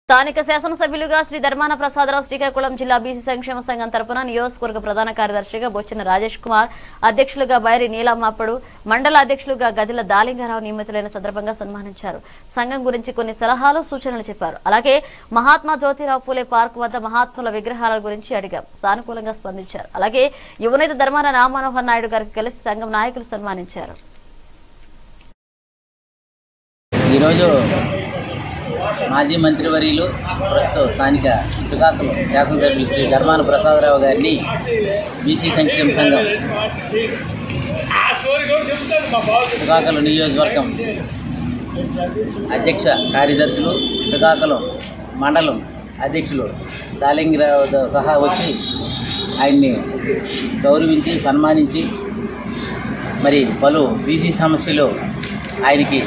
స్థానిక శాసనసభ్యులుగా శ్రీ ధర్మాన ప్రసాదరావు శ్రీకాకుళం జిల్లా బీసీ సంక్షేమ సంఘం తరపున నియోజకవర్గ ప్రధాన కార్యదర్శిగా బొచ్చిన రాజేష్ కుమార్ అధ్యక్షులుగా బైరి నీలమ్మప్పుడు మండల అధ్యక్షులుగా గదిల దాలింగారావు నియమితులైన సందర్భంగా సన్మానించారు సంఘం గురించి కొన్ని సలహాలు సూచనలు చెప్పారు అలాగే మహాత్మా జ్యోతిరావు పూలే పార్క్ వద్ద మహాత్ముల విగ్రహాల గురించి అడిగాం సానుకూలంగా స్పందించారు అలాగే యువనేత ధర్మాన రామ్మనోహర్ నాయుడు గారికి కలిసి సంఘం నాయకులు సన్మానించారు ఈరోజు మాజీ మంత్రివర్యులు ప్రస్తుతం స్థానిక శ్రీకాకుళం శాసనసభ్యులు శ్రీ ధర్మాన ప్రసాదరావు గారిని బీసీ సంక్షేమ సంఘం శ్రీకాకుళం నియోజకవర్గం అధ్యక్ష కార్యదర్శులు శ్రీకాకుళం మండలం అధ్యక్షులు దాలింగరావుతో సహా వచ్చి ఆయన్ని గౌరవించి సన్మానించి మరి పలు బీసీ సమస్యలు ఆయనకి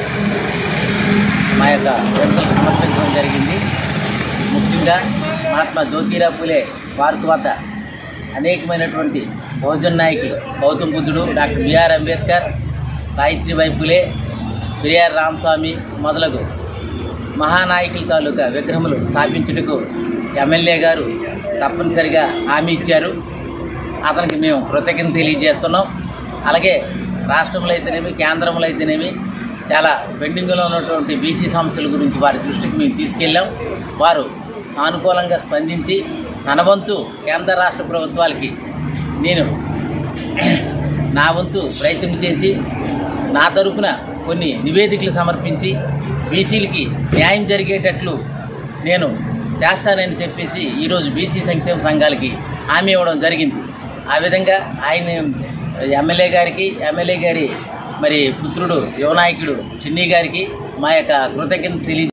మా యొక్క వినతులు సమర్పించడం జరిగింది ముఖ్యంగా మహాత్మా జ్యోతిరా పూలే పార్క్ వద్ద అనేకమైనటువంటి బహుజన్ నాయకులు గౌతమ్ బుద్ధుడు doctor BR Ambedkar Savitribai Phule BR Ramaswamy మొదలగు మహానాయకుల తాలూకా విగ్రహములు స్థాపించుటకు ఎమ్మెల్యే గారు తప్పనిసరిగా హామీ ఇచ్చారు అతనికి మేము కృతజ్ఞత తెలియజేస్తున్నాం అలాగే రాష్ట్రంలో అయితేనేమి కేంద్రంలో అయితేనేమి చాలా పెండింగ్లో ఉన్నటువంటి బీసీ సమస్యల గురించి వారి దృష్టికి మేము తీసుకెళ్ళాం వారు సానుకూలంగా స్పందించి తన వంతు కేంద్ర రాష్ట్ర ప్రభుత్వాలకి నేను నా వంతు ప్రయత్నం చేసి నా తరపున కొన్ని నివేదికలు సమర్పించి బీసీలకి న్యాయం జరిగేటట్లు నేను చేస్తానని చెప్పేసి ఈరోజు బీసీ సంక్షేమ సంఘాలకి హామీ ఇవ్వడం జరిగింది ఆ విధంగా ఆయన ఎమ్మెల్యే గారికి ఎమ్మెల్యే గారి మరి పుత్రుడు యువనాయకుడు చిన్ని గారికి మా యొక్క కృతజ్ఞత తెలియ